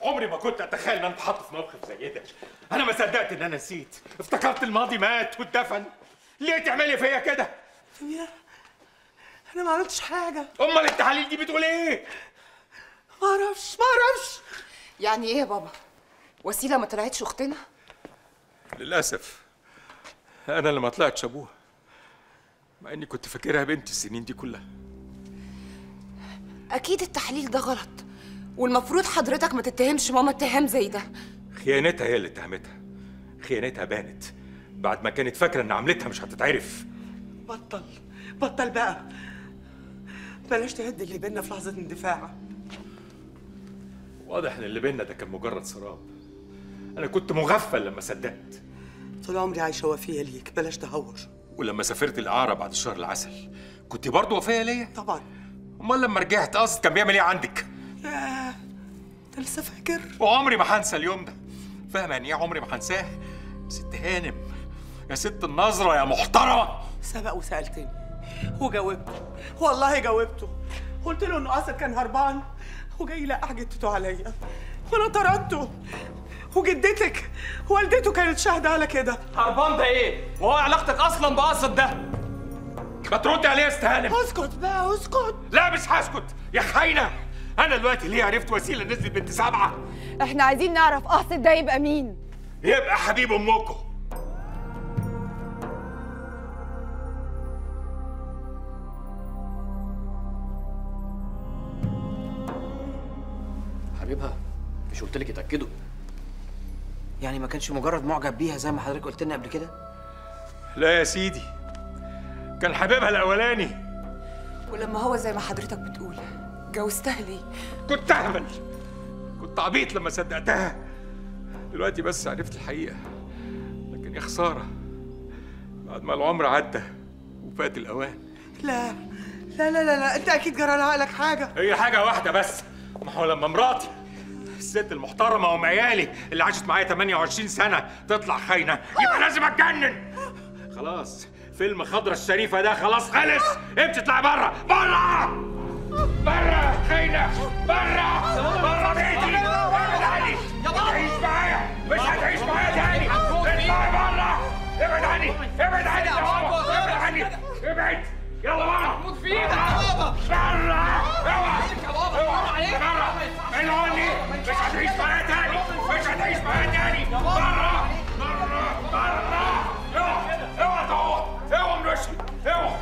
عمري ما كنت اتخيل ان انا اتحط في موقف زي ده انا ما صدقت ان انا نسيت افتكرت الماضي مات واتدفن ليه تعملي فيا كده يا انا ما عملتش حاجه امال التحاليل دي بتقول ايه ما اعرفش ما اعرفش يعني ايه يا بابا وسيله ما طلعتش اختنا للاسف انا اللي ما طلعتش ابوها مع اني كنت فاكرها بنت السنين دي كلها اكيد التحليل ده غلط والمفروض حضرتك ما تتهمش ماما اتهام زي ده خيانتها هي اللي اتهمتها خيانتها بانت بعد ما كانت فاكره ان عملتها مش هتتعرف بطل بطل بقى بلاش تهد اللي بينا في لحظه اندفاع واضح ان اللي بينا ده كان مجرد سراب انا كنت مغفل لما صدقت طول عمري عايشه وفيه ليك بلاش تهور ولما سافرت الاعرى بعد شهر العسل كنت برضه وفيه ليا طبعا امال لما رجعت قصد كان بيعمل ايه عندك ياه انت لسه فاكر وعمري ما هنسى اليوم ده فاهمه يعني ايه عمري ما هنساه ست هانم يا ست النظره يا محترمه سبق وسالتني وجاوبته والله جاوبته قلت له انه قاصد كان هربان وجاي يلقح جدته عليا وانا طردته وجدتك والدته كانت شاهده على كده هربان ده ايه؟ وهو علاقتك اصلا بقصد ده؟ ما تردي عليا يا ست هانم اسكت بقى اسكت لا مش هسكت يا خاينه انا دلوقتي ليه عرفت وسيله نزلت بنت سبعه احنا عايزين نعرف قاصد ده يبقى مين يبقى حبيب امكم حبيبها مش قلت لك اتاكدوا يعني ما كانش مجرد معجب بيها زي ما حضرتك قلت لنا قبل كده لا يا سيدي كان حبيبها الاولاني ولما هو زي ما حضرتك بتقول جوزتها ليه كنت اهبل كنت عبيط لما صدقتها دلوقتي بس عرفت الحقيقه لكن يا خساره بعد ما العمر عدى وفات الاوان لا لا لا لا, لا. انت اكيد جرى لعقلك حاجه هي حاجه واحده بس ما هو لما مراتي الست المحترمه وام عيالي اللي عاشت معايا 28 سنه تطلع خاينه يبقى لازم اتجنن خلاص فيلم خضرة الشريفه ده خلاص خلص امشي اطلعي بره بره بره خاينه بره بره بيتي ابعد عني مش هتعيش معايا مش هتعيش معايا تاني اطلعي بره ابعد عني ابعد عني يا بابا ابعد عني ابعد يلا بره موت في ايدك يا بابا بره اوعى يا بابا حرام عليك بره بعيد عني مش هتعيش معايا تاني مش هتعيش معايا تاني بره بره بره اوعى اوعى تقعد اوعى من وشي اوعى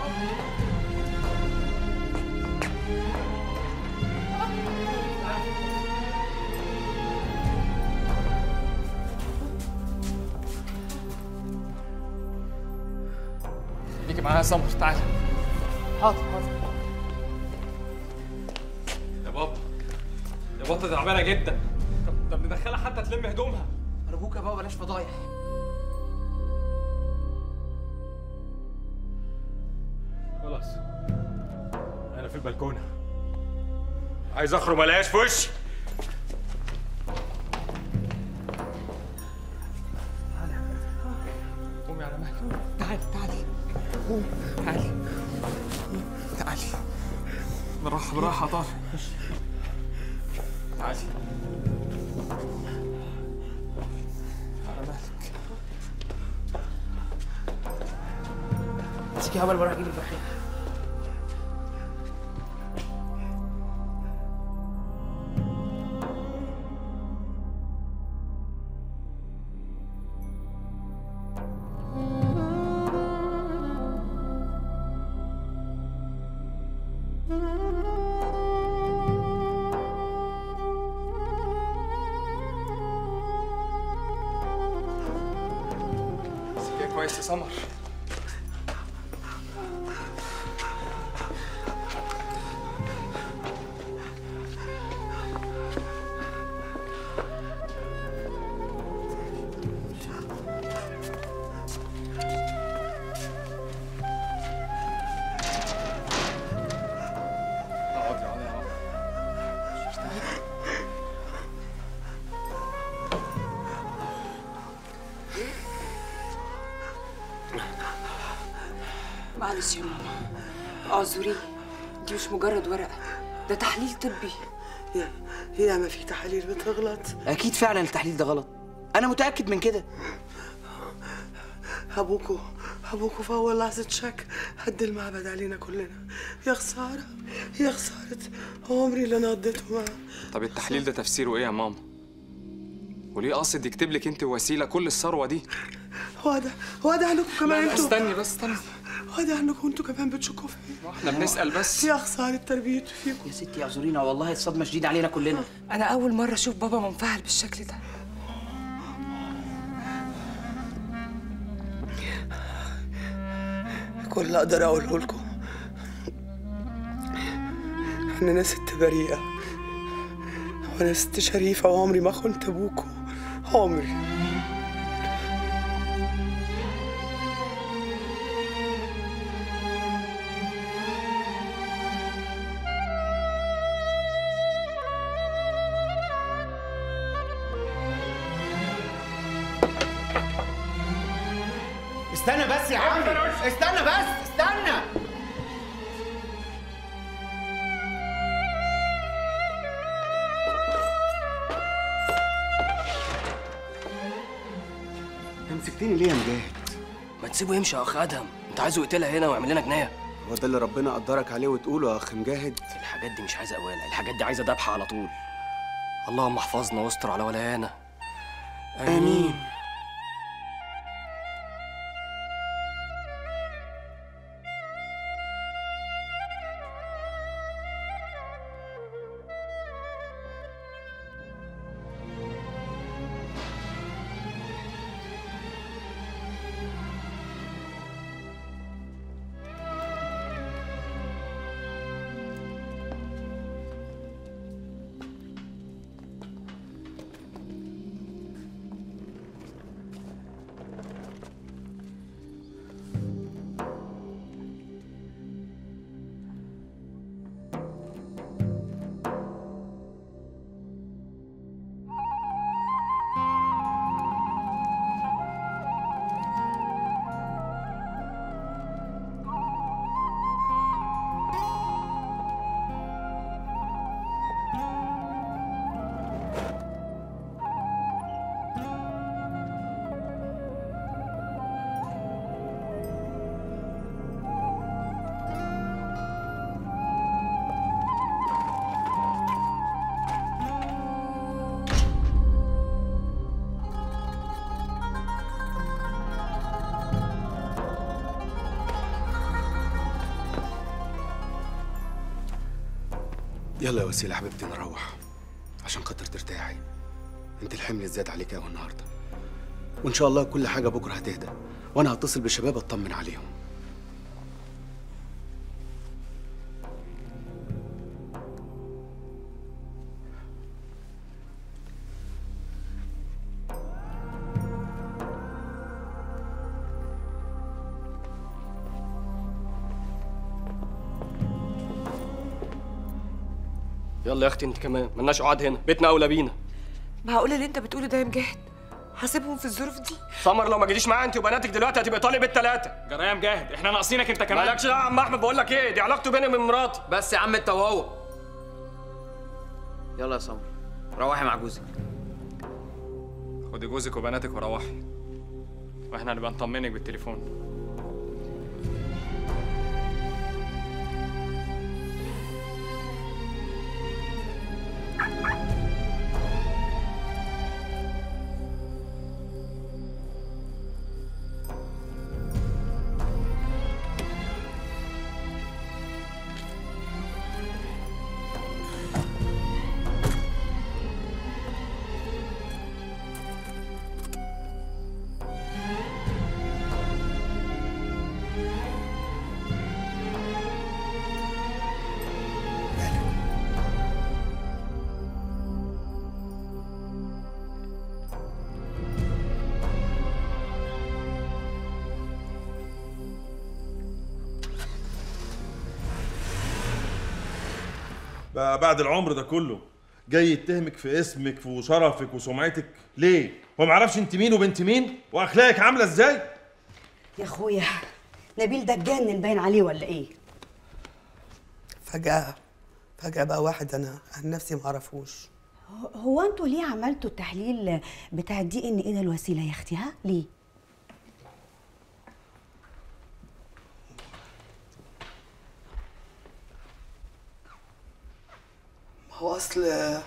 خليكي معايا يا سمر تعالى حاضر حاضر يا بابا يا بابا تعبانه جدا طب طب ندخلها حتى تلم هدومها ارجوك يا بابا بلاش فضايح خلاص انا في البلكونه عايز اخرج ما الاقيهاش في وشي قومي على مهلك تعالي تعالي قومي تعالي تعالي بالراحه بالراحه يا طارق تعالي على مهلك امسكي يا هبل بروح اجيب البخيل امسكيها كويس يا سمر اقعدي اقعدي اقعدي معلش يا ماما اعذري دي مش مجرد ورقه ده تحليل طبي يا يا ما في تحاليل بتغلط اكيد فعلا التحليل ده غلط انا متاكد من كده ابوكو ابوكو في اول لحظه شك هد المعبد علينا كلنا يا خساره يا خساره عمري اللي انا قضيته معاه طب التحليل ده تفسيره ايه يا ماما وليه قاصد يكتب لك انت وسيله كل الثروه دي واضح واضح انكم كمان انتوا استني بس استني واضح انكم انتوا كمان بتشكوا فيا احنا بنسال بس يا خساره تربيته فيكم يا ستي اعذرينا والله الصدمه شديده علينا كلنا انا اول مره اشوف بابا منفعل بالشكل ده كل اللي اقدر اقوله لكم ان انا ست بريئه وانا ست شريفه وعمري ما خنت ابوكم عمري استنى بس يا عم استنى بس استنى مسكتني ليه يا مجاهد؟ ما تسيبه يمشي يا اخ ادهم انت عايزه يقتلها هنا ويعمل لنا جنايه هو ده اللي ربنا قدرك عليه وتقوله يا اخ مجاهد؟ الحاجات دي مش عايزه قواله الحاجات دي عايزه ذبح على طول اللهم احفظنا واستر على ولايانا امين يلا يا وسيلة حبيبتي نروح عشان خاطر ترتاحي انت الحمل زاد عليك قوي النهارده وان شاء الله كل حاجة بكرة هتهدى وانا هتصل بالشباب اطمن عليهم يلا يا اختي انت كمان ملناش قعد هنا بيتنا اولى بينا معقول اللي انت بتقوله ده يا مجاهد هسيبهم في الظروف دي سمر لو ما جيتيش معايا انت وبناتك دلوقتي هتبقى طالب التلاته جرى يا مجاهد احنا ناقصينك انت كمان مالكش دعوه يا عم احمد بقول لك ايه دي علاقته بيني وبين مراتي بس يا عم انت وهو يلا يا سمر روحي مع جوزك خدي جوزك وبناتك وروحي واحنا هنبقى نطمنك بالتليفون بقى بعد العمر ده كله جاي يتهمك في اسمك وشرفك وسمعتك ليه؟ هو ما يعرفش انت مين وبنت مين واخلاقك عامله ازاي؟ يا اخويا نبيل ده اتجنن باين عليه ولا ايه فجأة فجأة بقى واحد أنا عن نفسي ما أعرفوش هو انتوا ليه عملتوا التحليل بتاع الدي ان ايه ده الوسيله يا اختي ها ليه ما هو أصل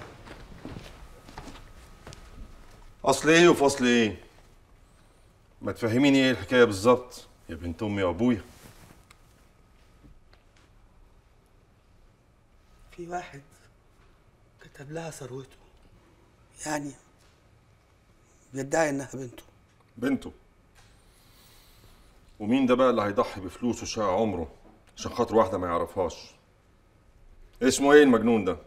اصل ايه وفصل ايه ما تفهميني ايه الحكايه بالظبط يا بنت امي وابويا في واحد كتب لها ثروته يعني بيدعي إنها بنته بنته ومين ده بقى اللي هيضحي بفلوسه شقى عمره عشان خاطر واحده ما يعرفهاش اسمه ايه المجنون ده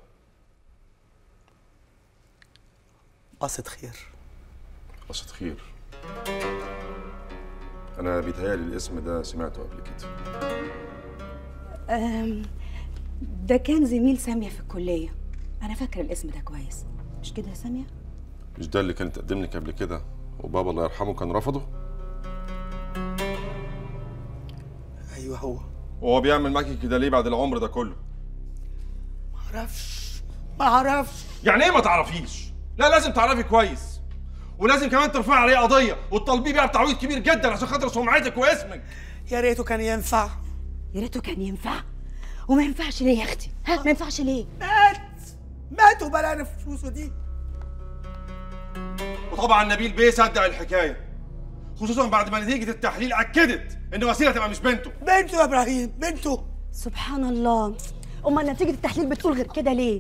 قصد خير قصة خير انا بيتهيألي الاسم ده سمعته قبل كده أم، ده كان زميل ساميه في الكليه انا فاكره الاسم ده كويس مش كده يا ساميه مش ده اللي كان تقدم لك قبل كده وبابا الله يرحمه كان رفضه أيوه هو وهو بيعمل معاكي كده ليه بعد العمر ده كله معرفش معرفش يعني ايه ما تعرفيش لا لازم تعرفي كويس ولازم كمان ترفعي عليه قضيه وتطالبيه بيها بتعويض كبير جدا عشان خاطر سمعتك واسمك يا ريته كان ينفع يا ريته كان ينفع وما ينفعش ليه يا اختي ها ما ينفعش ليه مات مات وبلانا فلوسه دي وطبعا نبيل بيه صدق الحكايه خصوصا بعد ما نتيجه التحليل اكدت ان وسيله تبقى مش بنته بنته يا إبراهيم بنته سبحان الله امال نتيجه التحليل بتقول غير كده ليه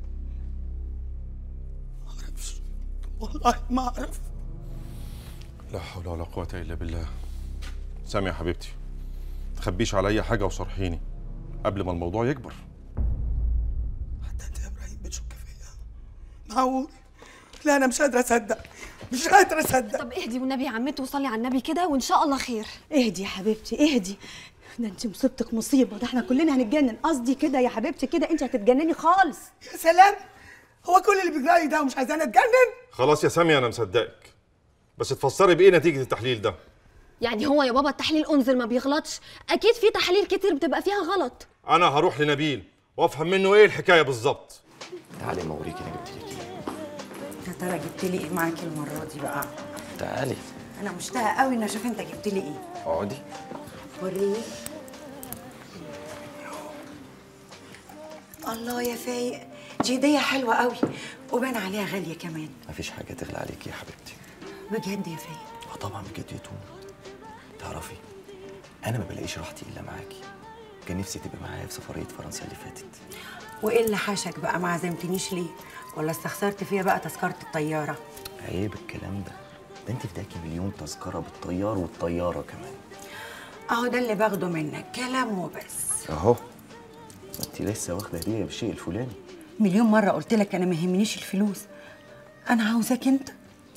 معرفش والله ما أعرف لا حول ولا قوه الا بالله سامي يا حبيبتي تخبيش عليا حاجه وصرحيني قبل ما الموضوع يكبر حتى أنت يا إبراهيم بتشك فيا معقول لا أنا مش قادرة أصدق مش قادرة أصدق طب اهدي والنبي يا عمته وصلي على النبي كده وان شاء الله خير اهدي يا حبيبتي اهدي ده انت مصيبتك مصيبه ده احنا كلنا هنتجنن قصدي كده يا حبيبتي كده انت هتتجنني خالص يا سلام هو كل اللي بيجرالي ده ومش عايزاني أتجنن خلاص يا سامي انا مصدقك بس تفسري بايه نتيجه التحليل ده يعني هو يا بابا التحليل انزل ما بيغلطش اكيد في تحاليل كتير بتبقى فيها غلط انا هروح لنبيل وافهم منه ايه الحكايه بالظبط تعالي ما اوريكي انا جبت لك ايه يا ترى جبت لي ايه معاكي المره دي بقى تعالي انا مشتاقه قوي ان اشوف انت جبت لي ايه اقعدي وريني الله يا فايق دي هديه حلوه قوي وبان عليها غاليه كمان مفيش حاجه تغلى عليكي يا حبيبتي بجد يا فايق اه طبعا بجد يا توم تعرفي انا ما بلاقيش راحتي الا معاكي كان نفسي تبقي معايا في سفريه فرنسا اللي فاتت وايه اللي حاشك بقى ما عزمتنيش ليه ولا استخسرت فيها بقى تذكره الطياره عيب الكلام ده ده انت فداكي مليون تذكره بالطيار والطياره كمان اهو ده اللي باخده منك كلام وبس اهو ما انت لسه واخده هديه بالشيء الفلاني مليون مره قلت لك انا ما يهمنيش الفلوس انا عاوزاك انت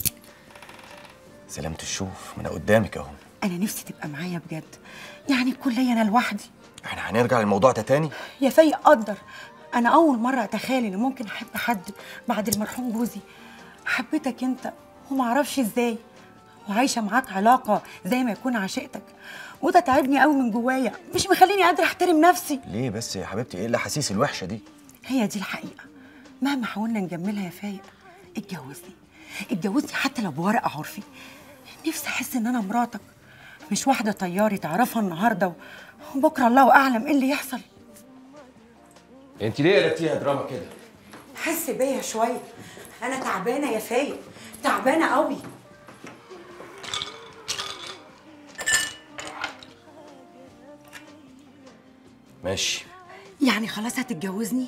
سلامة الشوف ما انا قدامك اهو انا نفسي تبقى معايا بجد يعني الكليه انا لوحدي احنا هنرجع للموضوع ده تاني يا فايق قدر انا اول مره اتخيل ان ممكن احب حد بعد المرحوم جوزي حبيتك انت وما اعرفش ازاي وعايشه معاك علاقه زي ما يكون عشقتك وده تعبني قوي من جوايا مش مخليني قادره احترم نفسي ليه بس يا حبيبتي ايه الاحاسيس الوحشه دي هي دي الحقيقه مهما حاولنا نجملها يا فايق اتجوزني اتجوزني حتى لو بورق عرفي نفسي احس ان انا مراتك مش واحده طياري تعرفها النهارده وبكره الله اعلم ايه اللي يحصل انت ليه قلبتيها دراما كده حس بيا شويه انا تعبانه يا فايق تعبانه قوي ماشي يعني خلاص هتتجوزني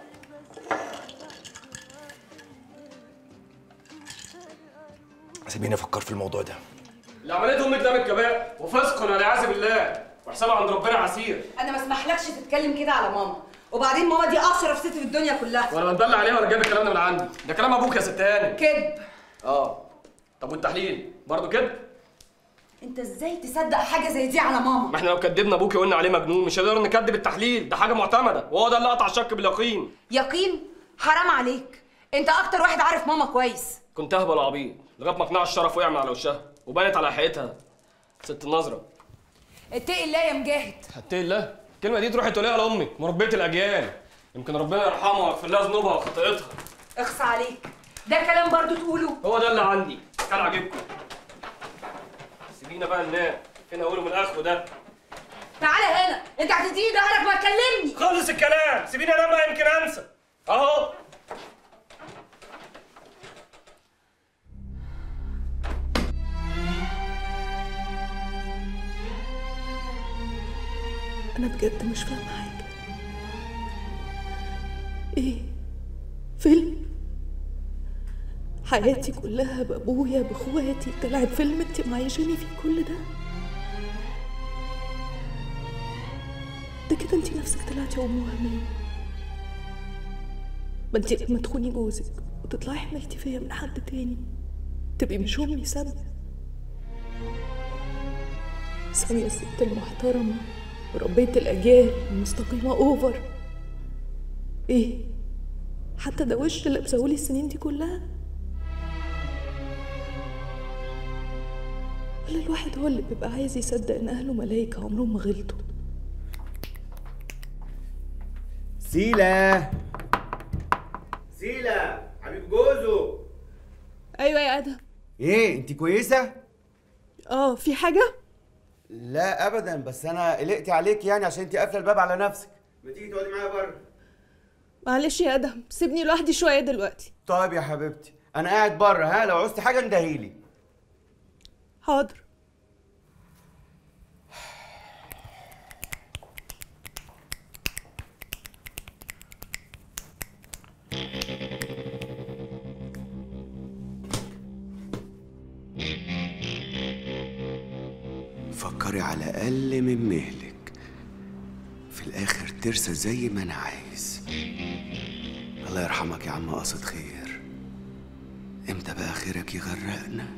سيبيني افكر في الموضوع ده اللي عملته امك ده من الكبائر وفسق والعياذ بالله وحسابها عند ربنا عسير انا ما اسمحلكش تتكلم كده على ماما وبعدين ماما دي اشرف ست في الدنيا كلها وانا بندلع عليها ولا جايب الكلام ده من عندي ده كلام ابوك يا ست هاني كذب اه طب والتحليل برضه كده انت ازاي تصدق حاجه زي دي على ماما ما احنا لو كدبنا ابوكي وقلنا عليه مجنون مش هنقدر نكدب التحليل ده حاجه معتمده وهو ده اللي قطع الشك باليقين يقين حرام عليك انت اكتر واحد عارف ماما كويس كنت اهبل عبيط لغايه ما قناع الشرف وقع من على وشها وبانت على حقيقتها ست النظره اتقي الله يا مجاهد اتقي الله الكلمه دي تروحي تقوليها لامك مربيه الاجيال يمكن ربنا يرحمها ويغفر لها ذنوبها وخطيئتها اخص عليك ده كلام برضو تقوله هو ده اللي عندي كان عاجبكم سيبينا بقى ننام فين اوله من اخره ده تعالى هنا انت هتديني ظهرك ما تكلمني خلص الكلام سيبيني انام بقى يمكن انسى اهو أنا بجد مش فاهمة حاجة إيه؟ فيلم؟ حياتي كلها بأبويا بإخواتي طلعت فيلم أنت معيشاني فيه كل ده؟ ده كده أنت نفسك طلعتي أم وهمية ما أنت لما تخوني جوزك وتطلعي حملتي فيا من حد تاني تبقي مش أمي سامية سامية الست المحترمة وربية الأجيال المستقيمة أوفر إيه؟ حتى ده وش اللي بسهولي السنين دي كلها؟ ولا الواحد هو اللي بيبقى عايز يصدق إن أهله ملايكة عمرهم ما غلطوا سيلا سيلا حبيب جوزو أيوة يا أدهم ايه انت كويسه آه في حاجة؟ لا ابدا بس انا قلقت عليك يعني عشان انت قافله الباب على نفسك ما تيجي تقعدي معايا بره معلش يا أدهم سيبني لوحدي شوية دلوقتي طيب يا حبيبتي انا قاعد بره ها لو عوزتي حاجه اندهيلي حاضر فكري على الاقل من مهلك في الاخر ترسى زي ما انا عايز الله يرحمك يا عم قصد خير امتى بقى خيرك يغرقنا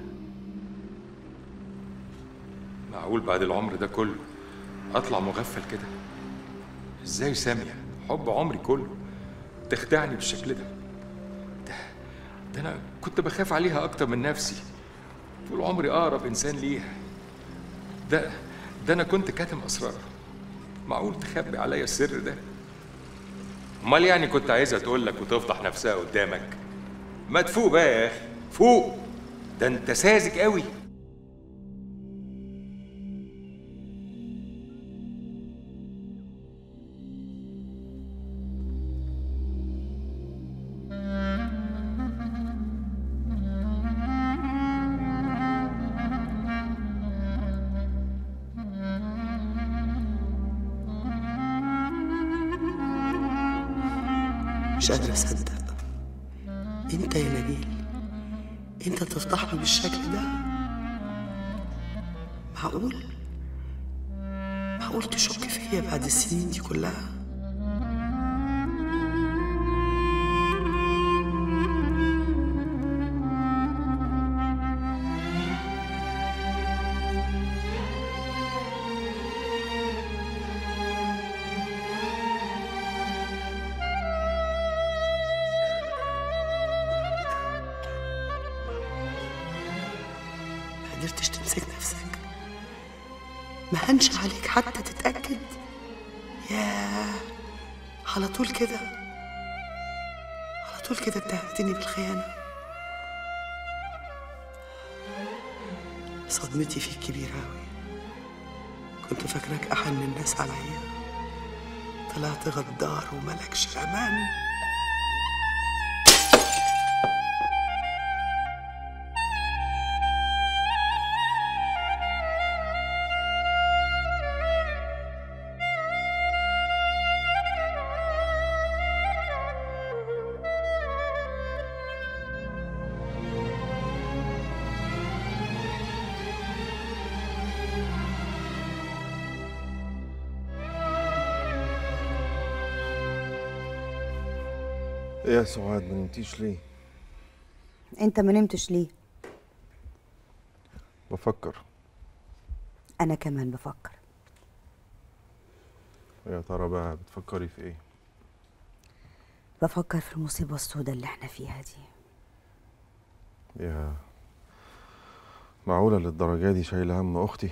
معقول بعد العمر ده كله اطلع مغفل كده ازاي سامية حب عمري كله تخدعني بالشكل ده ده ده انا كنت بخاف عليها اكتر من نفسي طول عمري اقرب انسان ليها ده ده انا كنت كاتم اسرارها معقول تخبي عليا السر ده امال يعني كنت عايزها تقول لك وتفضح نفسها قدامك ما تفوق بقى يا اخي فوق ده انت ساذج قوي مش قادر اصدق انت يا نبيل انت تفضحني بالشكل ده معقول معقول تشك فيا بعد السنين دي كلها ما قدرتش تمسك نفسك ما هنش عليك حتى تتأكد ياه على طول كده على طول كده اتهمتني بالخيانة صدمتي فيك كبيرة أوي كنت فاكراك أحن الناس عليا طلعت غدار وملكش أمان ايه يا سعاد ما نمتيش ليه انت ما نمتش ليه بفكر انا كمان بفكر يا ترى بقى بتفكري في ايه بفكر في المصيبة السوداء اللي احنا فيها دي يا معقولة للدرجة دي شايلة هم أختي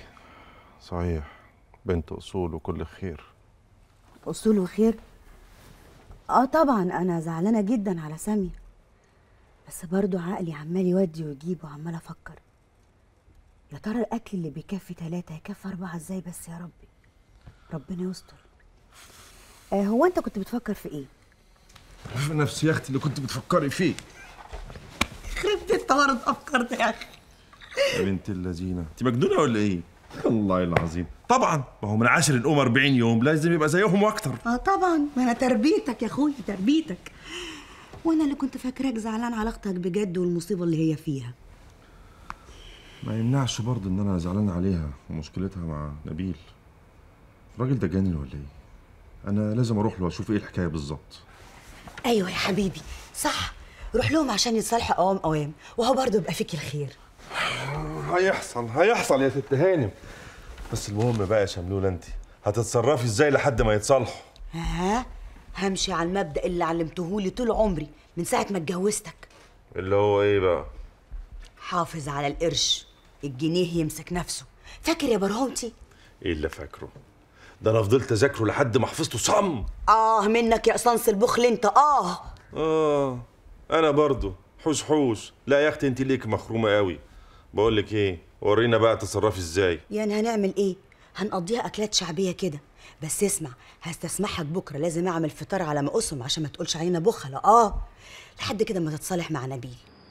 صحيح بنت أصول وكل خير اصول وخير اه طبعا انا زعلانه جدا على ساميه بس برضو عقلي عمال يودي ويجيب وعمال افكر يا ترى الاكل اللي بيكفي ثلاثة هيكفي اربعة ازاي بس يا ربي ربنا يستر آه هو انت كنت بتفكر في ايه في نفس يا اختي اللي كنت بتفكري فيه يخرب بيت طارد افكار ده يا اخي يا بنت اللذينه انت مجنونه ولا ايه والله العظيم طبعا ما هو من عاشر الام 40 يوم لازم يبقى زيهم واكتر اه طبعا ما انا تربيتك يا اخويا تربيتك وانا اللي كنت فاكراك زعلان على اختك بجد والمصيبه اللي هي فيها ما يمنعش برضه ان انا زعلان عليها ومشكلتها مع نبيل الراجل ده جاني ولا ايه انا لازم اروح له واشوف ايه الحكايه بالظبط ايوه يا حبيبي صح روح لهم عشان يتصالحوا قوام قوام وهو برضه يبقى فيك الخير هيحصل هيحصل يا ست هانم بس المهم بقى يا شملولة انت هتتصرفي ازاي لحد ما يتصالحوا ها همشي على المبدا اللي علمتهولي طول عمري من ساعه ما اتجوزتك اللي هو ايه بقى حافظ على القرش الجنيه يمسك نفسه فاكر يا برهومتي ايه اللي فاكره ده انا فضلت اذاكره لحد ما حفظته صم اه منك يا قصنص البخل انت اه اه انا برضو حوش حوش لا يا اختي انت ليك مخرومه قوي بقول لك ايه ورينا بقى تتصرفي ازاي يعني هنعمل ايه هنقضيها اكلات شعبيه كده بس اسمع هستسمحك بكره لازم اعمل فطار على ما اسم عشان ما تقولش علينا بخله اه لحد كده ما تتصالح مع نبيل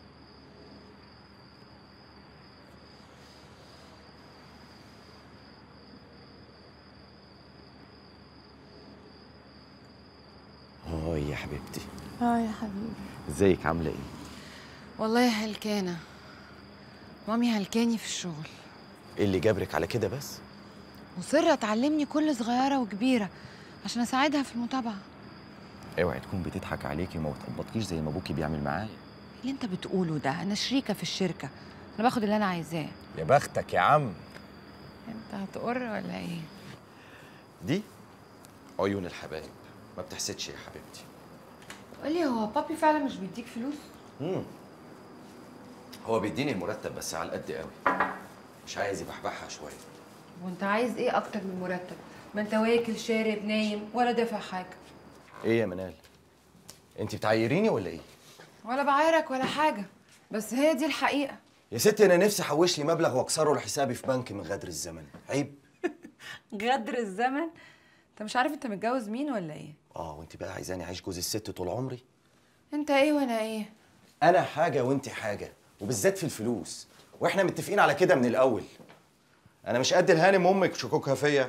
اه يا حبيبتي اه يا حبيبي ازيك عامله ايه والله هلكانة مامي هلكاني في الشغل ايه اللي جابرك على كده بس مصرة تعلمني كل صغيرة وكبيرة عشان أساعدها في المتابعة اوعي تكون بتضحك عليكي وما بتقبضكيش زي ما ابوكي بيعمل معايا اللي انت بتقوله ده أنا شريكة في الشركة أنا باخد اللي أنا عايزاه يا بختك يا عم انت هتقر ولا ايه؟ دي عيون الحبايب ما بتحسدش يا حبيبتي قولي هو بابي فعلا مش بيديك فلوس؟ مم. هو بيديني المرتب بس على قد قوي مش عايز يبحبحها شويه وانت عايز ايه أكتر من مرتب؟ ما انت واكل شارب نايم ولا دافع حاجة ايه يا منال انت بتعيريني ولا ايه ولا بعايرك ولا حاجة بس هي دي الحقيقة يا ستي انا نفسي احوش لي مبلغ واكسره لحسابي في بنك من غدر الزمن عيب غدر الزمن انت مش عارف انت متجوز مين ولا ايه؟ اه وانت بقى عايزاني اعيش جوز الست طول عمري انت ايه وانا ايه؟ انا حاجه وانت حاجه وبالذات في الفلوس واحنا متفقين على كده من الاول انا مش قد الهانم امك شكوكها فيا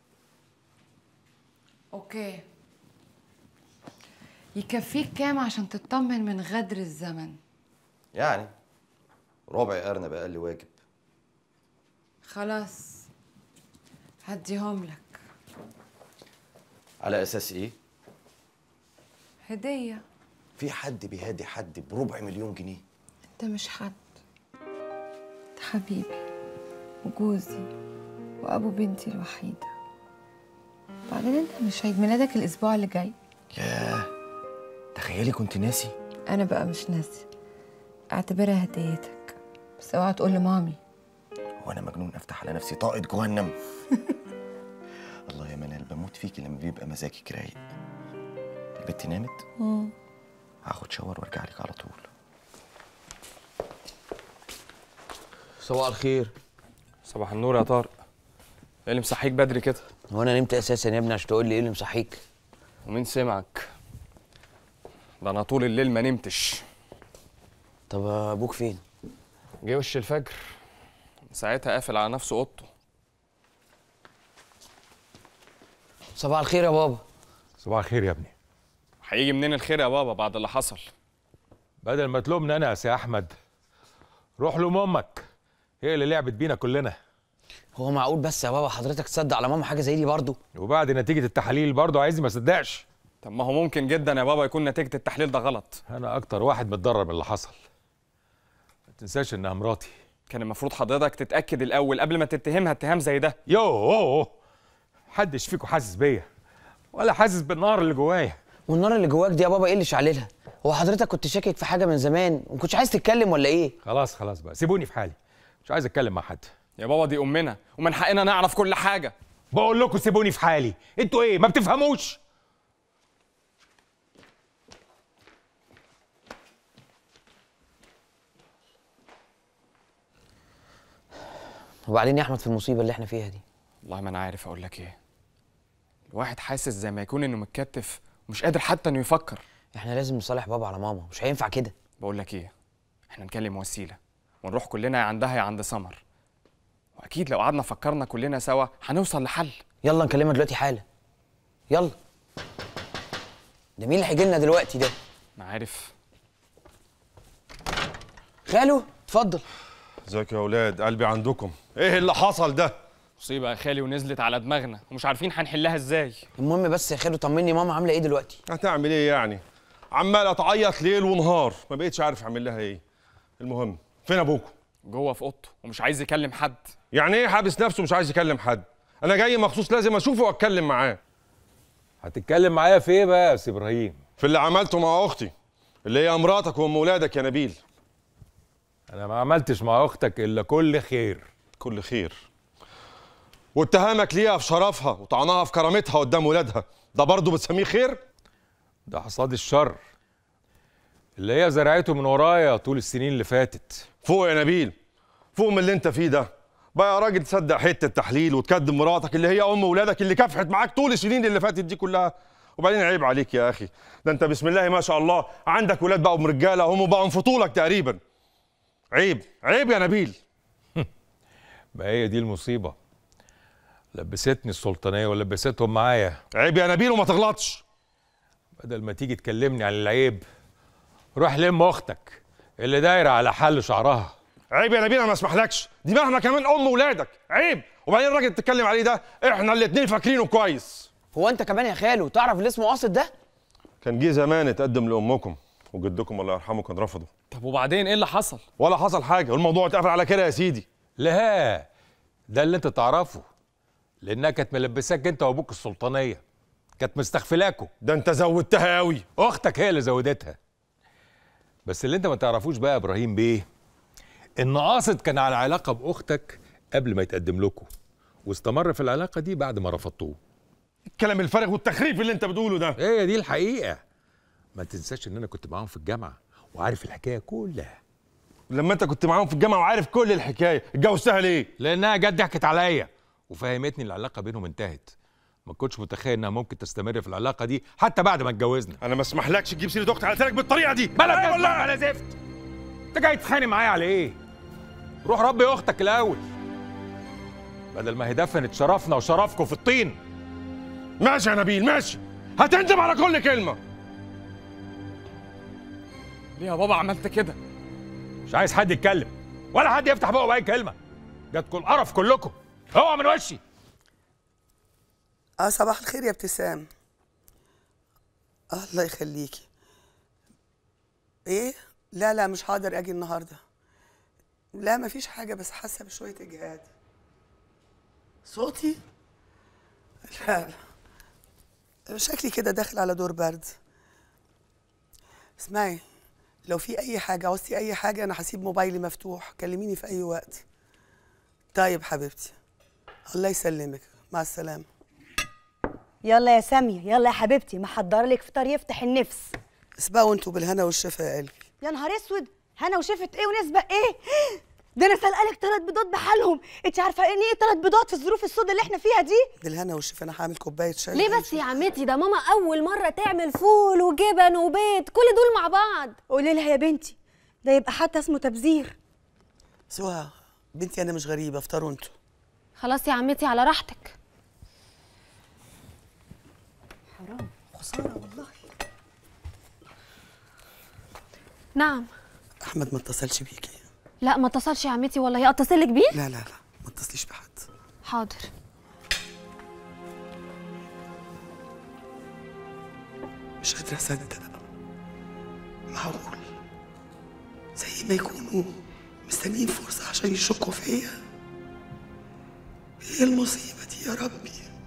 اوكي يكفيك كام عشان تطمن من غدر الزمن يعني ربع ارنب اقل واجب خلاص هديهم لك على اساس ايه هدية في حد بيهادي حد بربع مليون جنيه انت مش حد انت حبيبي وجوزي وابو بنتي الوحيدة بعدين انت مش عيد ميلادك الاسبوع اللي جاي ياه تخيلي كنت ناسي انا بقى مش ناسي اعتبرها هديتك بس اوعى تقول لمامي وانا مجنون افتح على نفسي طاقه جهنم الله يا منال بموت فيكي لما بيبقى مزاجك رايق البت نامت هاخد شاور وارجع لك على طول صباح الخير صباح النور يا طارق ايه اللي مصحيك بدري كده هو انا نمت اساسا يا ابني عشان تقول لي ايه اللي مصحيك ومين سمعك ده انا طول الليل ما نمتش طب ابوك فين جه وش الفجر ساعتها قافل على نفسه اوضته صباح الخير يا بابا صباح الخير يا ابني هيجي منين الخير يا بابا بعد اللي حصل بدل ما تلومني انا يا سي احمد روح لوم امك هي اللي لعبت بينا كلنا هو معقول بس يا بابا حضرتك تصدق على ماما حاجه زي دي برضه وبعد نتيجه التحاليل برضه عايزني ما اصدقش طب ما هو ممكن جدا يا بابا يكون نتيجه التحليل ده غلط انا اكتر واحد متضرر من اللي حصل ما تنساش انها مراتي كان المفروض حضرتك تتاكد الاول قبل ما تتهمها اتهام زي ده يوه محدش فيكم حاسس بيا ولا حاسس بالنار اللي جوايا والنار اللي جواك دي يا بابا ايه اللي شعللها هو حضرتك كنت شاكك في حاجه من زمان وما كنتش عايز تتكلم ولا ايه خلاص خلاص بقى سيبوني في حالي مش عايز اتكلم مع حد يا بابا دي امنا ومن حقنا نعرف كل حاجه بقول لكم سيبوني في حالي انتوا ايه ما بتفهموش وبعدين يا احمد في المصيبه اللي احنا فيها دي والله ما انا عارف اقول لك ايه الواحد حاسس زي ما يكون انه متكتف ومش قادر حتى انه يفكر احنا لازم نصالح بابا على ماما مش هينفع كده بقول لك ايه احنا نكلم وسيله ونروح كلنا يا عندها يا عند سمر واكيد لو قعدنا فكرنا كلنا سوا هنوصل لحل يلا نكلمها دلوقتي حالا يلا ده مين اللي هيجي لنا دلوقتي ده انا عارف خالو اتفضل ازيك يا اولاد قلبي عندكم ايه اللي حصل ده مصيبه يا خالي ونزلت على دماغنا ومش عارفين هنحلها ازاي المهم بس يا خالو طمني ماما عامله ايه دلوقتي هتعمل ايه يعني عماله تعيط ليل ونهار ما بقتش عارف اعمل لها ايه المهم فين ابوكم جوه في اوضته ومش عايز يكلم حد يعني ايه حابس نفسه مش عايز يكلم حد انا جاي مخصوص لازم اشوفه واتكلم معاه هتتكلم معايا في ايه بقى يا سي ابراهيم في اللي عملته مع اختي اللي هي مراتك وام ولادك يا نبيل انا ما عملتش مع اختك الا كل خير كل خير واتهامك ليها في شرفها وطعنها في كرامتها قدام ولادها ده برضه بتسميه خير ده حصاد الشر اللي هي زرعته من ورايا طول السنين اللي فاتت فوق يا نبيل فوق من اللي انت فيه ده بقى يا راجل تصدق حته تحليل وتكدم مراتك اللي هي ام ولادك اللي كافحت معاك طول السنين اللي فاتت دي كلها وبعدين عيب عليك يا اخي ده انت بسم الله ما شاء الله عندك ولاد بقوا رجاله هم بقوا في طولك تقريبا عيب عيب يا نبيل ما هي دي المصيبه لبستني السلطانيه ولبستهم معايا عيب يا نبيل وما تغلطش بدل ما تيجي تكلمني عن العيب روح لم اختك اللي دايره على حل شعرها عيب يا نبيل انا ما اسمحلكش دي مهما كمان ام ولادك عيب وبعدين الراجل اللي بتتكلم عليه ده احنا الاتنين فاكرينه كويس هو انت كمان يا خالو تعرف اللي اسمه قاصد ده كان جه زمان اتقدم لامكم وجدكم الله يرحمه كان رفضه طب وبعدين ايه اللي حصل ولا حصل حاجه والموضوع اتقفل على كده يا سيدي لا ده اللي انت تعرفه لانها كانت ملبساك انت وابوك السلطانيه كانت مستغفلاكوا ده انت زودتها قوي اختك هي اللي زودتها بس اللي انت ما تعرفوش بقى يا ابراهيم بيه ان قاصد كان على علاقه باختك قبل ما يتقدم لكم واستمر في العلاقه دي بعد ما رفضتوه الكلام الفارغ والتخريف اللي انت بتقوله ده هي دي الحقيقه ما تنساش ان انا كنت معاهم في الجامعه وعارف الحكايه كلها لما انت كنت معاهم في الجامعه وعارف كل الحكايه اتجوزتها ليه لانها جت ضحكت عليا وفهمتني العلاقه بينهم انتهت ما كنتش متخيل انها ممكن تستمر في العلاقه دي حتى بعد ما اتجوزنا انا ما اسمحلكش تجيب سيره اختي على لسانك بالطريقه دي بلا أيوة تسمع ولا بلا زفت انت جاي تتخانق معايا على ايه روح ربي اختك الاول بدل ما هي دفنت شرفنا وشرفكم في الطين ماشي يا نبيل ماشي هتندم على كل كلمه ليه يا بابا عملت كده مش عايز حد يتكلم ولا حد يفتح بقه باي كلمه جاتكم القرف كلكم اوعى من وشي اه صباح الخير يا ابتسام آه الله يخليكي ايه لا لا مش هقدر اجي النهارده لا مفيش حاجه بس حاسه بشويه اجهاد صوتي لا لا شكلي كده داخل على دور برد اسمعي لو في اي حاجه عوزتي اي حاجه انا هسيب موبايلي مفتوح كلميني في اي وقت طيب حبيبتي الله يسلمك مع السلامه يلا يا سامية يلا يا حبيبتي محضر لك فطار يفتح النفس اسبقوا انتوا بالهنا والشفا يا قلبي يا نهار اسود هنا وشفت ايه ونسبق ايه ده انا سالقلك ثلاث بيضات بحالهم انت عارفه ان ايه ثلاث بيضات في الظروف السوداء اللي احنا فيها دي بالهنا والشفا انا هعمل كوبايه شاي ليه بس يا عمتي ده ماما اول مره تعمل فول وجبن وبيض كل دول مع بعض قولي لها يا بنتي ده يبقى حتى اسمه تبذير سوا بنتي انا مش غريبه افطروا انتوا خلاص يا عمتي على راحتك حرام خساره والله نعم احمد ما اتصلش بيكي لا ما اتصلش يا عمتي والله اتصل لك بيه لا لا لا ما اتصليش بحد حاضر مش قادره اصدق معقول زي ما يكونوا مستنيين فرصه عشان يشكوا فيا ايه المصيبه دي يا ربي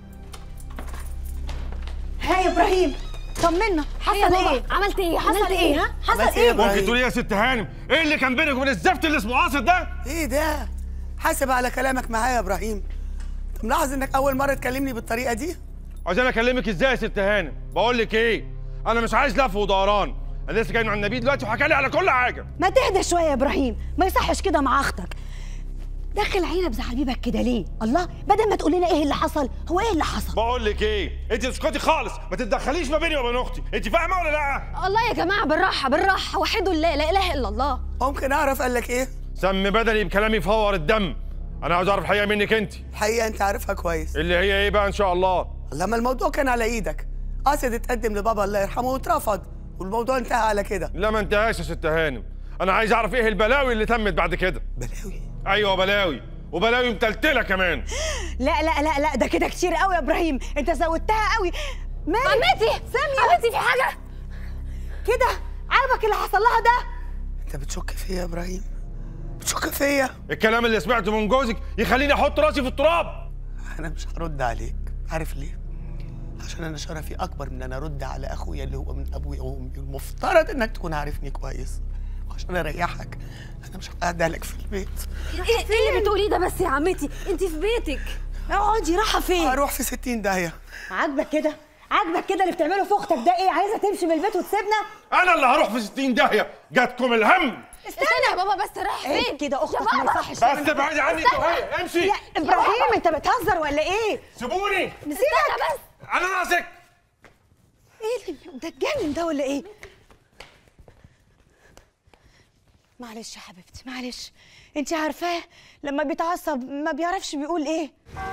ها يا ابراهيم طمنا حصل يا بابا، ايه عملت ايه؟ عملت عملت ايه ايه؟ ها حصل عملت إيه يا ايه إبراهيم؟ ممكن تقولي يا ست هانم ايه اللي كان بينك وبين الزفت اللي اسمه قاصد ده ايه ده حاسب على كلامك معايا يا ابراهيم طب ملاحظ انك اول مره تكلمني بالطريقه دي عشان اكلمك ازاي يا ست هانم بقول لك ايه انا مش عايز لف ودوران انا لسه جاي من عند النبي دلوقتي وحكى لي على كل حاجه ما تهدى شويه يا ابراهيم ما يصحش كده مع اختك دخل عينك بزعبيبك كده ليه الله بدل ما تقول لنا ايه اللي حصل هو ايه اللي حصل بقول لك ايه انت اسكتي خالص ما تتدخليش ما بيني وبين اختي انت فاهمه ولا لا الله يا جماعه بالراحه بالراحه وحدوا الله لا اله الا الله ممكن اعرف قال لك ايه سم بدني بكلامي فور الدم انا عاوز اعرف الحقيقه منك انت الحقيقه انت عارفها كويس اللي هي ايه بقى ان شاء الله لما الموضوع كان على ايدك قاصد اتقدم لبابا الله يرحمه واترفض والموضوع انتهى على كده لا ما انتهاش يا ست هانم انا عايز اعرف ايه البلاوي اللي تمت بعد كده بلاوي ايوه بلاوي وبلاوي متلتله كمان لا لا لا لا ده كده كتير قوي يا ابراهيم انت زودتها قوي مالك عمتي ساميه عمتي في حاجه كده عاجبك اللي حصل لها ده انت بتشك فيا يا ابراهيم بتشك فيا الكلام اللي سمعته من جوزك يخليني احط راسي في التراب انا مش هرد عليك عارف ليه عشان انا شرفي اكبر من ان انا ارد على اخويا اللي هو من ابويا وامي المفترض انك تكون عارفني كويس وعشان اريحك انا مش هقعدها لك في البيت ايه ايه اللي بتقوليه ده بس يا عمتي انت في بيتك اقعدي رايحه فين اروح في 60 داهيه عاجبك كده عاجبك كده اللي بتعمله في اختك ده ايه عايزه تمشي من البيت وتسيبنا انا اللي هروح في 60 داهيه جاتكم الهم استنى يا بابا بس رايح ايه فين كده اختك يا ما بابا. يصحش بس ابعدي عني شويه امشي يا ابراهيم انت بتهزر ولا ايه سيبوني نسيبك بس انا ناقصك ايه اللي ده اتجنن ده ولا ايه معلش يا حبيبتي معلش انت عارفاه لما بيتعصب ما بيعرفش بيقول ايه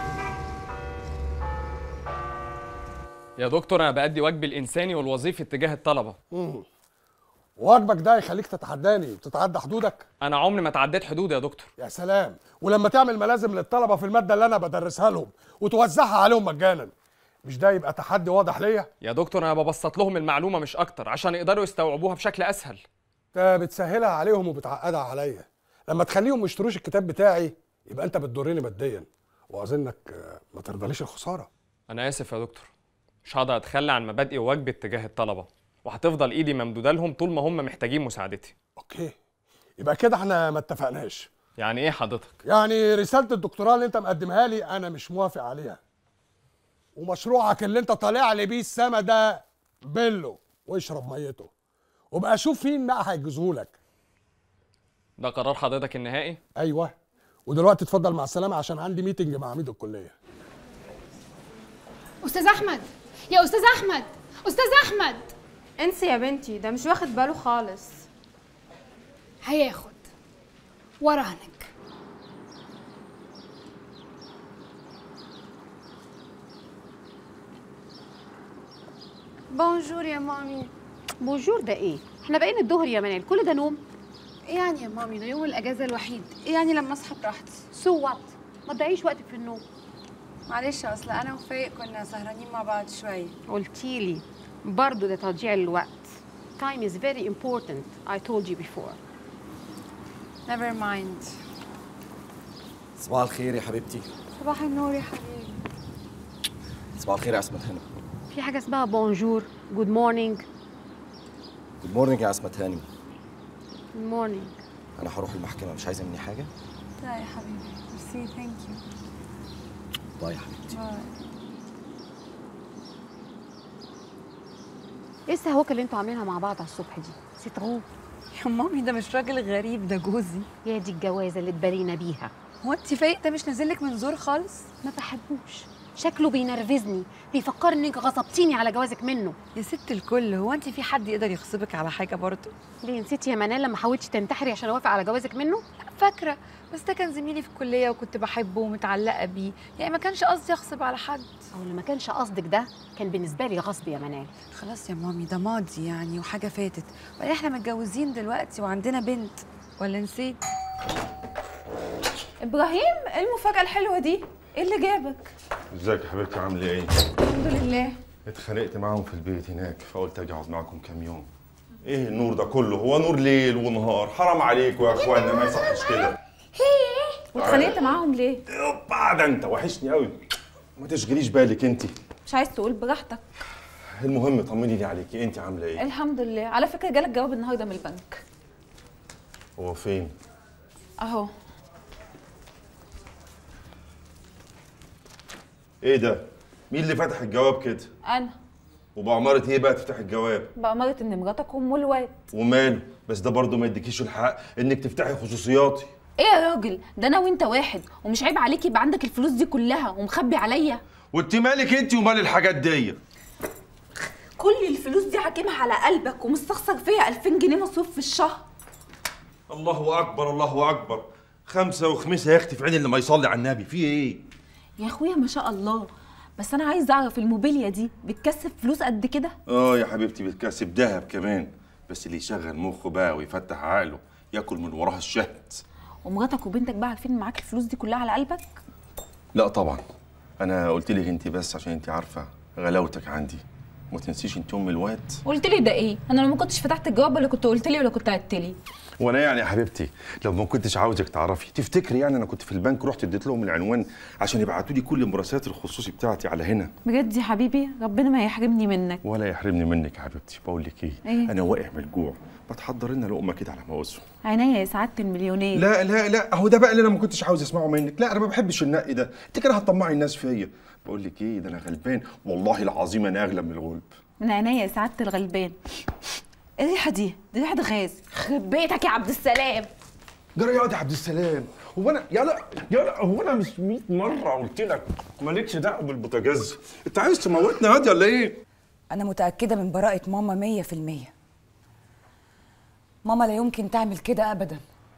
يا دكتور انا بأدي واجبي الانساني والوظيفي اتجاه الطلبه واجبك ده يخليك تتحداني وتتعدى حدودك انا عمري ما تعديت حدود يا دكتور يا سلام ولما تعمل ملازم للطلبه في الماده اللي انا بدرسها لهم وتوزعها عليهم مجانا مش ده يبقى تحدي واضح ليا يا دكتور انا ببسط لهم المعلومه مش اكتر عشان يقدروا يستوعبوها بشكل اسهل انت بتسهلها عليهم وبتعقدها عليا لما تخليهم ما يشتروش الكتاب بتاعي يبقى انت بتضرني ماديا واظنك آه، ما ترضاليش الخساره انا اسف يا دكتور مش هقدر اتخلى عن مبادئي وواجبي اتجاه الطلبه وهتفضل ايدي ممدوده لهم طول ما هم محتاجين مساعدتي اوكي يبقى كده احنا ما اتفقناش يعني ايه حضرتك يعني رساله الدكتوراه اللي انت مقدمها لي انا مش موافق عليها ومشروعك اللي انت طالع لي بيه السما ده بله واشرب ميته وبقى شوف مين بقى هيجوزهولك ده قرار حضرتك النهائي ايوه ودلوقتي اتفضل مع السلامه عشان عندي ميتنج مع عميد الكليه استاذ احمد يا استاذ احمد استاذ احمد انسي يا بنتي ده مش واخد باله خالص هياخد وراهنك بونجور يا مامي بونجور ده ايه؟ احنا بقينا الظهر يا منال كل ده نوم يعني يا مامي ده يوم الاجازه الوحيد يعني لما اصحى براحتي سو وات ما تضيعيش وقتك في النوم معلش اصل انا وفايق كنا سهرانين مع بعض شويه قلتيلي برضه ده تضييع الوقت time is very important I told you before never mind صباح الخير يا حبيبتي صباح النور يا حبيبي صباح الخير يا عصمت هانم في حاجة اسمها بونجور جود مورنينج جود مورنينج يا عصمت هانم جود مورنينج انا هروح المحكمه مش عايزه مني حاجه لا يا حبيبي ميرسي ثانك يو باي يا حبيبتي باي ايه السهوكة اللي انتوا عاملينها مع بعض على الصبح دي؟ سيترو يا مامي ده مش راجل غريب ده جوزي يا دي الجوازة اللي اتبرينا بيها هو انت فايق ده مش نازلك من زور خالص ما بحبوش شكله بينرفزني بيفكرني انك غصبتيني على جوازك منه يا ست الكل هو انت في حد يقدر يغصبك على حاجه برضه ليه نسيتي يا منال لما حاولتي تنتحري عشان اوافق على جوازك منه فاكره بس ده كان زميلي في الكليه وكنت بحبه ومتعلقه بيه يعني ما كانش قصدي اغصب على حد او اللي ما كانش قصدك ده كان بالنسبه لي غصب يا منال خلاص يا مامي ده ماضي يعني وحاجه فاتت وبعدين احنا متجوزين دلوقتي وعندنا بنت ولا نسيت ابراهيم ايه المفاجاه الحلوه دي ايه اللي جابك ازيك يا حبيبتي عامله ايه الحمد لله اتخانقت معاهم في البيت هناك فقلت اجي اقعد معاكم كام يوم ايه النور ده كله هو نور ليل ونهار حرام عليكم يا اخوانا ما يصحش كده واتخانقت معاهم ليه بعد انت وحشني قوي ما تشغليش بالك انت مش عايز تقول براحتك المهم طمنيني عليكي انت عامله ايه الحمد لله على فكره جالك جواب النهارده من البنك هو فين اهو ايه ده مين اللي فتح الجواب كده انا وبأمارة ايه بقى تفتح الجواب بأمارة ان مراتك ام الواد وماله بس ده برضه ما يديكيش الحق انك تفتحي خصوصياتي ايه يا راجل ده انا وانت واحد ومش عيب عليك يبقى عندك الفلوس دي كلها ومخبي عليا وانت مالك انت ومال الحاجات دي كل الفلوس دي حاكمها على قلبك ومستخسر فيا 2000 جنيه مصروف في الشهر الله اكبر الله اكبر خمسه وخميسه يا اختي في عين اللي ما يصلي على النبي في ايه يا اخويا ما شاء الله بس انا عايز اعرف الموبيليا دي بتكسب فلوس قد كده اه يا حبيبتي بتكسب ذهب كمان بس اللي يشغل مخه بقى ويفتح عقله ياكل من وراها الشهد ومراتك وبنتك بقى عارفين إن معاك الفلوس دي كلها على قلبك لا طبعا انا قلت لك انت بس عشان انت عارفه غلاوتك عندي ما تنسيش انت ام الواد قلت لي ده ايه انا لو ما كنتش فتحت الجواب ولا كنت قلت لي ولا كنت عدت لي وانا يعني يا حبيبتي لو ما كنتش عاوزك تعرفي تفتكري يعني انا كنت في البنك رحت اديت لهم العنوان عشان يبعتوا لي كل المراسلات الخصوصي بتاعتي على هنا بجد يا حبيبي ربنا ما يحرمني منك ولا يحرمني منك يا حبيبتي بقول لك ايه إيه؟ انا واقع من الجوع ما تحضر لنا لقمه كده على مواسم عينيا يا سعاده المليونير لا لا لا اهو ده بقى اللي انا ما كنتش عاوز اسمعه منك لا انا ما بحبش النقي ده انت كده هتطمعي الناس فيا بقول لك ايه ده انا غلبان والله العظيم انا اغلى من الغلب من عينيا يا سعاده الغلبان ايه الريحه دي دي ريحه غاز خرب بيتك يا عبد السلام جرى يا عبد السلام هو انا يلا يلا هو انا مش 100 مره قلت لك مالكش دعوه بالبوتاجاز انت عايز تموتنا هادي ولا ايه أنا متأكدة من براءة ماما مية في المية ماما لا يمكن تعمل كده أبدا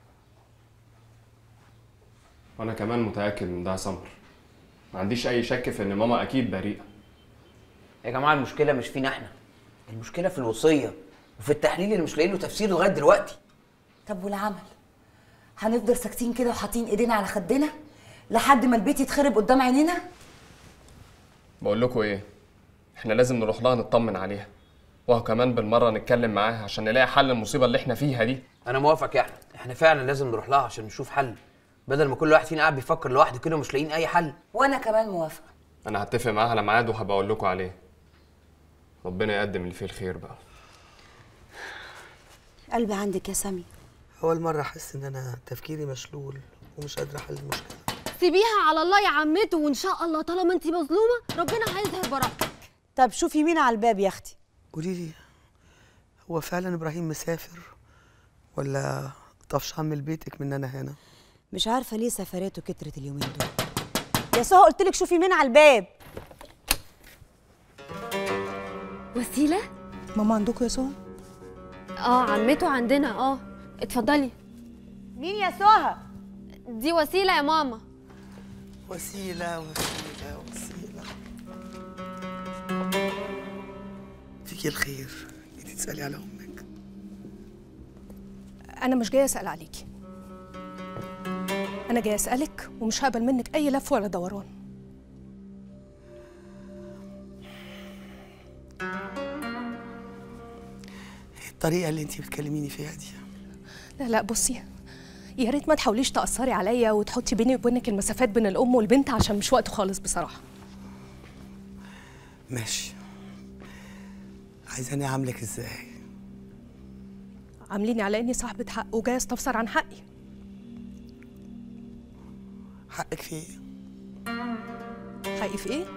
وانا كمان متاكد من ده يا سمر ما عنديش اي شك في ان ماما اكيد بريئه يا جماعه المشكله مش فينا احنا المشكله في الوصيه وفي التحليل اللي مش لاقيين له تفسير لغايه دلوقتي طب والعمل هنفضل ساكتين كده وحاطين ايدينا على خدنا لحد ما البيت يتخرب قدام عينينا بقول لكم ايه احنا لازم نروح لها نطمن عليها وهو كمان بالمره نتكلم معاها عشان نلاقي حل المصيبه اللي احنا فيها دي انا موافق يا احمد احنا فعلا لازم نروح لها عشان نشوف حل بدل ما كل واحد فينا قاعد بيفكر لوحده كده ومش لاقيين اي حل وانا كمان موافقه انا هتفق معاها على ميعاد وهبقى اقول لكم عليه ربنا يقدم اللي فيه الخير بقى قلبي عندك يا سامي أول مرة أحس إن أنا تفكيري مشلول ومش قادرة أحل المشكلة سيبيها على الله يا عمته وان شاء الله طالما انت مظلومه ربنا هيظهر براءتك طب شوفي مين على الباب يا اختي قولي لي هو فعلا إبراهيم مسافر ولا طفشان من بيتك من أنا هنا مش عارفه ليه سفريته كترت اليومين دول يا سهى قلت لك شوفي مين على الباب وسيله ماما عندكم يا سهى اه عمته عندنا اه اتفضلي مين يا سهى دي وسيله يا ماما وسيلة وسيلة وسيلة فيكي الخير جيتي تسألي على أمك أنا مش جاية أسأل عليكي أنا جاية أسألك ومش هقبل منك أي لف ولا دوران الطريقة اللي أنتي بتكلميني فيها دي لا لا بصي يا ريت ما تحاوليش تأثري عليا وتحطي بيني وبينك المسافات بين الأم والبنت عشان مش وقته خالص بصراحة ماشي عايزاني أعاملك إزاي عامليني على إني صاحبة حق وجاية أستفسر عن حقي حقك في إيه حقي في إيه؟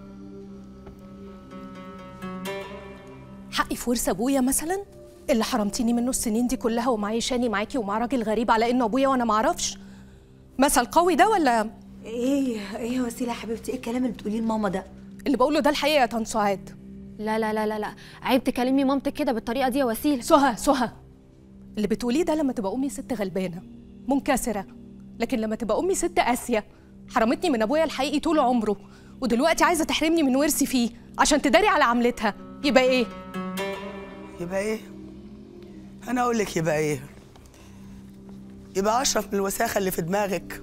حقي في ورث أبويا مثلا اللي حرمتيني منه السنين دي كلها ومعيشاني معاكي ومع راجل غريب على إنه أبويا وأنا معرفش مثل قوي ده ولا ايه ايه يا وسيله يا حبيبتي ايه الكلام اللي بتقوليه لماما ده اللي بقوله ده الحقيقة يا طن سعاد لا لا لا لا لا عيب تكلمي مامتك كده بالطريقه دي يا وسيله سهى سهى اللي بتقوليه ده لما تبقى امي ست غلبانه منكسره لكن لما تبقى امي ست قاسيه حرمتني من ابويا الحقيقي طول عمره ودلوقتي عايزه تحرمني من ورثي فيه عشان تداري على عملتها يبقى ايه يبقى إيه أنا أقول لك يبقى إيه يبقى أشرف من الوساخة اللي في دماغك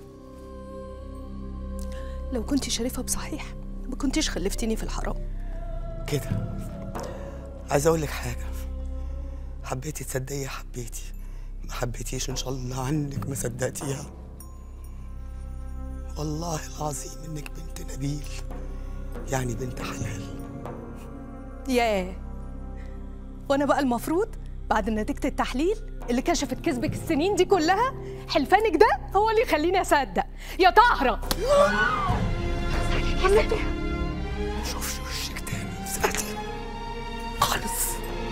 لو كنت شريفه بصحيح ما كنتيش خلفتيني في الحرام كده عايز أقول لك حاجة حبيتي تصدقي حبيتي ما حبيتيش إن شاء الله عنك ما صدقتيها والله العظيم إنك بنت نبيل يعني بنت حلال ياه وانا بقى المفروض بعد نتيجه التحليل اللي كشفت كذبك السنين دي كلها حلفانك ده هو اللي يخليني اصدق يا طاهره شوفش وشك تاني ساعتي خالص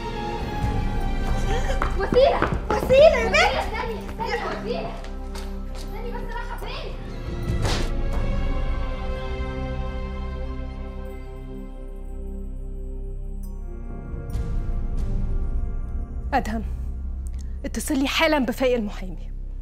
وسيله وسيله يا بنت استني استني وسيله ادهم اتصل لي حالا بفايق المحامي